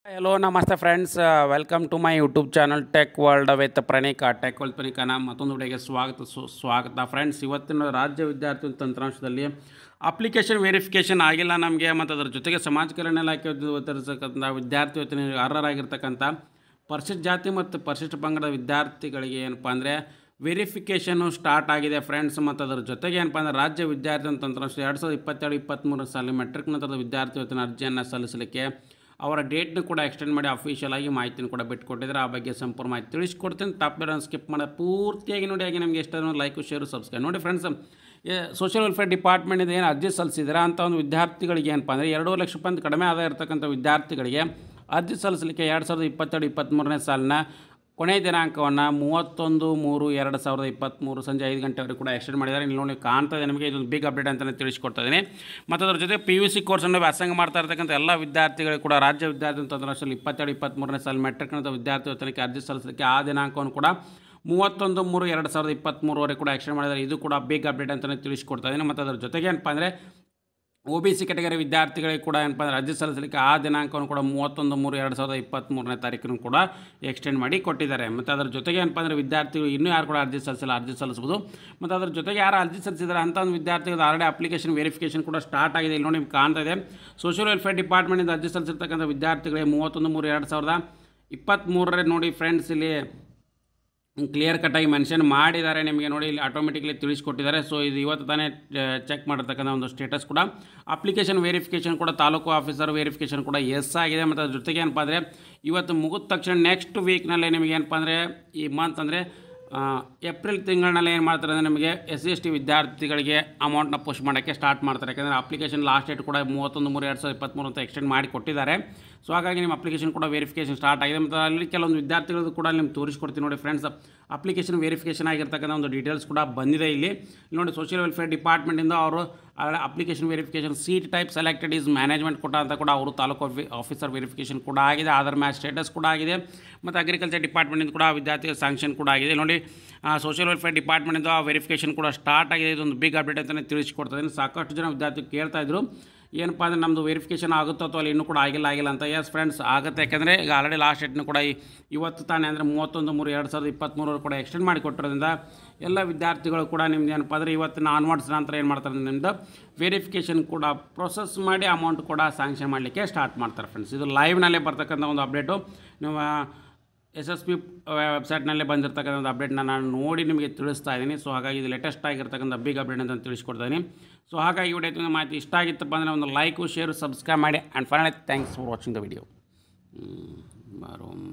hello ನಮಸ್ತೆ friends welcome to my YouTube channel tech world with Praneeka tech world ಪ್ರಣೀಕನ ಮತ್ತೊಂದು ವಿಡಿಯೋಗೆ ಸ್ವಾಗತ ಸು ಸ್ವಾಗತ ಫ್ರೆಂಡ್ಸ್ ಇವತ್ತಿನ ರಾಜ್ಯ ವಿದ್ಯಾರ್ಥಿ ತಂತ್ರಾಂಶದಲ್ಲಿ ಅಪ್ಲಿಕೇಶನ್ ವೆರಿಫಿಕೇಷನ್ ಆಗಿಲ್ಲ ನಮಗೆ ಮತ್ತು ಅದರ ಜೊತೆಗೆ ಸಮಾಜ ಕಲ್ಯಾಣ ಇಲಾಖೆ ಒದಗಿರ್ತಕ್ಕಂಥ ವಿದ್ಯಾರ್ಥಿ ವೇತನ ಅರ್ಹರಾಗಿರ್ತಕ್ಕಂಥ ಪರಿಶಿಷ್ಟ ಜಾತಿ ಮತ್ತು ಪರಿಶಿಷ್ಟ ಪಂಗಡದ ವಿದ್ಯಾರ್ಥಿಗಳಿಗೆ ಏನಪ್ಪ ಅಂದರೆ ವೆರಿಫಿಕೇಷನು ಸ್ಟಾರ್ಟ್ ಆಗಿದೆ ಫ್ರೆಂಡ್ಸ್ ಮತ್ತು ಅದರ ಜೊತೆಗೆ ಏನಪ್ಪ ಅಂದರೆ ರಾಜ್ಯ ವಿದ್ಯಾರ್ಥಿ ತಂತ್ರಾಂಶ ಎರಡು ಸಾವಿರದ ಇಪ್ಪತ್ತೆರಡು ಇಪ್ಪತ್ತ್ಮೂರು ಸಾಲಿ ಮೆಟ್ರಿಕ್ ನಂತರದ ವಿದ್ಯಾರ್ಥಿ ವೇತನ ಅರ್ಜಿಯನ್ನು ಸಲ್ಲಿಸಲಿಕ್ಕೆ ಅವರ ಡೇಟ್ನ ಕೂಡ ಎಕ್ಸ್ಟೆಂಡ್ ಮಾಡಿ ಅಫಿಷಿಯಲ್ ಆಗಿ ಮಾಹಿತಿನ ಕೂಡ ಬಿಟ್ಕೊಟ್ಟಿದ್ದಾರೆ ಆ ಬಗ್ಗೆ ಸಂಪೂರ್ಣ ಮಾಹಿತಿ ತಿಳಿಸ್ಕೊಡ್ತೀನಿ ತಪ್ಪು ಸ್ಕಿಪ್ ಮಾಡೋದು ಪೂರ್ತಿಯಾಗಿ ನೋಡಿ ಹಾಗೆ ನಮಗೆ ಎಷ್ಟಾದ್ರು ಲೈಕು ಶೇರು ಸಬ್ಸ್ಕ್ರೈಬ್ ನೋಡಿ ಫ್ರೆಂಡ್ಸ್ ಸೋಷಿಯಲ್ ವೆಲ್ಫೇರ್ ಡಿಪಾರ್ಟ್ಮೆಂಟಿಂದ ಏನು ಅರ್ಜಿ ಸಲ್ಲಿಸಿದ್ರೆ ಅಂಥ ಒಂದು ವಿದ್ಯಾರ್ಥಿಗಳಿಗೆ ಏನಪ್ಪ ಅಂದರೆ ಎರಡೂವರೆ ಲಕ್ಷ ರೂಪಾಯಿ ಕಡಿಮೆ ಆದಾಯ ಇರತಕ್ಕಂಥ ವಿದ್ಯಾರ್ಥಿಗಳಿಗೆ ಅರ್ಜಿ ಸಲ್ಲಿಸಲಿಕ್ಕೆ ಎರಡು ಸಾವಿರದ ಇಪ್ಪತ್ತೆರಡು ಇಪ್ಪತ್ತ್ಮೂರನೇ ಸಾಲಿನ ಕೊನೆಯ ದಿನಾಂಕವನ್ನು ಮೂವತ್ತೊಂದು ಮೂರು ಎರಡು ಸಾವಿರದ ಇಪ್ಪತ್ತ್ಮೂರು ಸಂಜೆ ಐದು ಗಂಟೆವರೆಗೆ ಕೂಡ ಎಕ್ಸ್ಟೆಂಡ್ ಮಾಡಿದ್ದಾರೆ ಇಲ್ಲಿ ನೋಡಿ ಕಾಣ್ತಾ ಇದೆ ನಿಮಗೆ ಇದೊಂದು ಬಿಗ್ ಅಪ್ಡೇಟ್ ಅಂತಲೇ ತಿಳಿಸ್ಕೊಡ್ತಾ ಇದ್ದೀನಿ ಮತ್ತು ಅದರ ಜೊತೆ ಪಿ ಯು ಸಿ ಕೋರ್ಸನ್ನು ವ್ಯಾಸಂಗ ಮಾಡ್ತಾ ಇರ್ತಕ್ಕಂಥ ಎಲ್ಲ ವಿದ್ಯಾರ್ಥಿಗಳು ಕೂಡ ರಾಜ್ಯ ವಿದ್ಯಾರ್ಥಿ ತಂತ್ರಾಂಶದಲ್ಲಿ ಇಪ್ಪತ್ತೆರಡು ಇಪ್ಪತ್ತ್ಮೂರನೇ ಸಾಲ ಮೆಟ್ರಿಕ್ ನಂತರ ವಿದ್ಯಾರ್ಥಿ ವೇತನಕ್ಕೆ ಅರ್ಜಿ ಸಲ್ಲಿಸಲಿಕ್ಕೆ ಆ ದಿನಾಂಕವನ್ನು ಕೂಡ ಮೂವತ್ತೊಂದು ಮೂರು ಎರಡು ಸಾವಿರದ ಇಪ್ಪತ್ತ್ಮೂರವರೆಗೆ ಕೂಡ ಎಕ್ಸ್ಟೆಂಡ್ ಮಾಡಿದ್ದಾರೆ ಇದು ಕೂಡ ಬಿಗ್ ಅಪ್ಡೇಟ್ ಅಂತಲೇ ತಿಳಿಸ್ಕೊಡ್ತಾ ಇದ್ದೀನಿ ಮತ್ತು ಅದರ ಜೊತೆಗೆ ಏನಪ್ಪ ಅಂದರೆ ಒ ಬಿ ಸಿ ಕೆಟಗರಿ ವಿದ್ಯಾರ್ಥಿಗಳಿಗೆ ಕೂಡ ಏನಪ್ಪ ಅಂದರೆ ಅರ್ಜಿ ಸಲ್ಲಿಸಲಿಕ್ಕೆ ಆ ದಿನಾಂಕವನ್ನು ಕೂಡ ಮೂವತ್ತೊಂದು ಮೂರು ಎರಡು ಸಾವಿರದ ಇಪ್ಪತ್ತ್ಮೂರನೇ ತಾರೀಕನ್ನು ಕೂಡ ಎಕ್ಸ್ಟೆಂಡ್ ಮಾಡಿ ಕೊಟ್ಟಿದ್ದಾರೆ ಮತ್ತು ಅದರ ಜೊತೆಗೆ ಏನಪ್ಪ ಅಂದರೆ ವಿದ್ಯಾರ್ಥಿಗಳು ಇನ್ನೂ ಯಾರು ಕೂಡ ಅರ್ಜಿ ಸಲ್ಲಿಸಿಲ್ಲ ಅರ್ಜಿ ಸಲ್ಲಿಸ್ಬೋದು ಮತ್ತು ಅದರ ಜೊತೆಗೆ ಯಾರು ಅರ್ಜಿ ಸಲ್ಲಿಸಿದ್ದಾರೆ ಅಂಥ ಒಂದು ವಿದ್ಯಾರ್ಥಿಗಳು ಆಲ್ರೆಡಿ ಅಪ್ಲಿಕೇಶನ್ ವೆರಿಫಿಕೇಷನ್ ಕೂಡ ಸ್ಟಾರ್ಟ್ ಆಗಿದೆ ಇಲ್ಲಿ ನೋಡಿ ನಿಮ್ಗೆ ಕಾಣ್ತಾ ಇದೆ ಸೋಷಿಯಲ್ ವೆಲ್ಫೇರ್ ಡಿಪಾರ್ಟ್ಮೆಂಟಿಂದ ಅರ್ಜಿ ಸಲ್ಲಿಸಿರ್ತಕ್ಕಂಥ ವಿದ್ಯಾರ್ಥಿಗಳಿಗೆ ಮೂವತ್ತೊಂದು ಮೂರು ಎರಡು ಸಾವಿರದ ಇಪ್ಪತ್ತ್ಮೂರರೇ ನೋಡಿ ಫ್ರೆಂಡ್ಸ್ ಇಲ್ಲಿ ಕ್ಲಿಯರ್ ಕಟ್ಟಾಗಿ ಮೆನ್ಷನ್ ಮಾಡಿದ್ದಾರೆ ನಿಮಗೆ ನೋಡಿ ಇಲ್ಲಿ ಆಟೋಮೆಟಿಕ್ಲಿ ತಿಳಿಸ್ಕೊಟ್ಟಿದ್ದಾರೆ ಸೊ ಇದು ಇವತ್ತು ತಾನೇ ಚೆಕ್ ಮಾಡಿರ್ತಕ್ಕಂಥ ಒಂದು ಸ್ಟೇಟಸ್ ಕೂಡ ಅಪ್ಲಿಕೇಶನ್ ವೆರಿಫಿಕೇಷನ್ ಕೂಡ ತಾಲೂಕು ಆಫೀಸರ್ ವೆರಿಫಿಕೇಷನ್ ಕೂಡ ಎಸ್ ಆಗಿದೆ ಮತ್ತು ಅದ್ರ ಜೊತೆಗೆ ಏನಪ್ಪ ಅಂದರೆ ಇವತ್ತು ಮುಗಿದ ತಕ್ಷಣ ನೆಕ್ಸ್ಟ್ ವೀಕ್ನಲ್ಲೇ ನಿಮಗೆ ಏನಪ್ಪ ಅಂದರೆ ಈ ಮಂತ್ ಅಂದರೆ ಏಪ್ರಿಲ್ ತಿಂಗಳಿನಲ್ಲಿ ಏನು ಮಾಡ್ತಾರೆ ಅಂದರೆ ನಿಮಗೆ ಎಸ್ ಸಿ ಎಸ್ ಟಿ ವಿದ್ಯಾರ್ಥಿಗಳಿಗೆ ಅಮೌಂಟ್ನ ಪುಷ್ ಮಾಡೋಕ್ಕೆ ಸ್ಟಾರ್ಟ್ ಮಾಡ್ತಾರೆ ಯಾಕಂದರೆ ಅಪ್ಲಿಕೇಶನ್ ಲಾಸ್ಟ್ ಡೇಟ್ ಕೂಡ ಮೂವತ್ತೊಂದು ಮೂರು ಎರಡು ಸಾವಿರದ ಇಪ್ಪತ್ತ್ಮೂರು ಅಂತ ಎಕ್ಸ್ಟೆಂಡ್ ಮಾಡಿ ಕೊಟ್ಟಿದ್ದಾರೆ ಸೊ ಹಾಗಾಗಿ ನಿಮ್ಮ ಅಪ್ಲಿಕೇಶನ್ ಕೂಡ ವೆರಿಫಿಕೇಷನ್ ಸ್ಟಾರ್ಟ್ ಆಗಿದೆ ಮತ್ತು ಅಲ್ಲಿ ಕೆಲವೊಂದು ವಿದ್ಯಾರ್ಥಿಗಳು ಕೂಡ ನಿಮ್ಗೆ ತೋರಿಸ್ಕೊಡ್ತೀನಿ ನೋಡಿ ಫ್ರೆಂಡ್ಸ್ ಅಪ್ಲಿಕೇಶನ್ ವೆರಿಫಿಕೇಷನ್ ಆಗಿರ್ತಕ್ಕಂಥ ಒಂದು ಡೀಟೇಲ್ಸ್ ಕೂಡ ಬಂದಿದೆ ಇಲ್ಲಿ ಇಲ್ಲಿ ನೋಡಿ ಸೋಷಿಯಲ್ ವೆಲ್ಫೇರ್ ಡಿಪಾರ್ಟ್ಮೆಂಟಿಂದ ಅವರು application verification seat type selected is management ಕೊಟ್ಟ ಅಂತ ಕೂಡ ಅವರು ತಾಲೂಕು ಆಫೀಸರ್ ವೆರಿಫಿಕೇಷನ್ ಕೂಡ ಆಗಿದೆ ಆಧಾರ್ ಮ್ಯಾಚ್ ಸ್ಟೇಟಸ್ ಕೂಡ ಆಗಿದೆ ಮತ್ತು ಅಗ್ರಿಕಲ್ಚರ್ ಡಿಪಾರ್ಟ್ಮೆಂಟಿಂದ ಕೂಡ ವಿದ್ಯಾರ್ಥಿಗಳ ಸ್ಯಾಂಕ್ಷನ್ ಕೂಡ ಆಗಿದೆ ನೋಡಿ ಸೋಷಿಯಲ್ ವೆಲ್ಫೇರ್ ಡಿಪಾರ್ಟ್ಮೆಂಟಿಂದ ವೆರಿಫಿಕೇಷನ್ ಕೂಡ ಸ್ಟಾರ್ಟ್ ಆಗಿದೆ ಇದೊಂದು ಬಿಗ್ ಅಪ್ಡೇಟ್ ಅಂತಲೇ ತಿಳಿಸ್ಕೊಡ್ತಾ ಸಾಕಷ್ಟು ಜನ ವಿದ್ಯಾರ್ಥಿಗಳು ಕೇಳ್ತಾ ಇದ್ರು ಏನಪ್ಪ ಅಂದರೆ ನಮ್ಮದು ವೆರಿಫಿಕೇಷನ್ ಆಗುತ್ತೋ ಅಥವಾ ಅಲ್ಲಿ ಇನ್ನೂ ಕೂಡ ಆಗಿಲ್ಲ ಆಗಿಲ್ಲ ಅಂತ ಎಸ್ ಫ್ರೆಂಡ್ಸ್ ಆಗುತ್ತೆ ಯಾಕಂದರೆ ಈಗ ಆಲ್ರೆಡಿ ಲಾಸ್ಟ್ ಡೇಟ್ನು ಕೂಡ ಈ- ಇವತ್ತು ತಾನೇ ಅಂದರೆ ಮೂವತ್ತೊಂದು ಮೂರು ಎರಡು ಸಾವಿರದ ಇಪ್ಪತ್ತ್ಮೂರರು ಕೂಡ ಎಕ್ಸ್ಟೆಂಡ್ ಮಾಡಿ ಕೊಟ್ಟಿರೋದ್ರಿಂದ ಎಲ್ಲ ವಿದ್ಯಾರ್ಥಿಗಳು ಕೂಡ ನಿಮ್ದು ಏನಪ್ಪ ಅಂದರೆ ಇವತ್ತಿನ ಆನ್ವರ್ಡ್ಸ್ ನಂತರ ಏನು ಮಾಡ್ತಾರೆ ಅಂದ್ರೆ ನಿಮ್ಮದು ವೆರಿಫಿಕೇಷನ್ ಕೂಡ ಪ್ರೊಸೆಸ್ ಮಾಡಿ ಅಮೌಂಟ್ ಕೂಡ ಸ್ಯಾಂಕ್ಷನ್ ಮಾಡಲಿಕ್ಕೆ ಸ್ಟಾರ್ಟ್ ಮಾಡ್ತಾರೆ ಫ್ರೆಂಡ್ಸ್ ಇದು ಲೈವ್ನಲ್ಲೇ ಬರ್ತಕ್ಕಂಥ ಒಂದು ಅಪ್ಡೇಟು ನೀವು ಎಸ್ ಎಸ್ ಪಿ ವೆಬ್ಸೈಟ್ನಲ್ಲೇ ಬಂದಿರತಕ್ಕಂಥ ಒಂದು ಅಪ್ಡೇಟ್ನ ನಾನು ನೋಡಿ ನಿಮಗೆ ತಿಳಿಸ್ತಾ ಇದ್ದೀನಿ ಸೊ ಹಾಗಾಗಿ ಇದು ಲೇಟೆಸ್ಟ್ ಆಗಿರ್ತಕ್ಕಂಥ ಬಿಗ್ ಅಪ್ಡೇಟ್ ಅಂತ ತಿಳಿಸ್ಕೊಡ್ತಾ ಇದ್ದೀನಿ ಸೊ ಹಾಗಾಗಿ ವಿಡಿಯೋ ಮಾಹಿತಿ ಇಷ್ಟ ಆಗಿತ್ತಪ್ಪ ಅಂದರೆ ಒಂದು ಲೈಕು ಶೇರು ಸಬ್ಸ್ಕ್ರೈಬ್ ಮಾಡಿ and finally thanks for watching the video ಬಾರೋ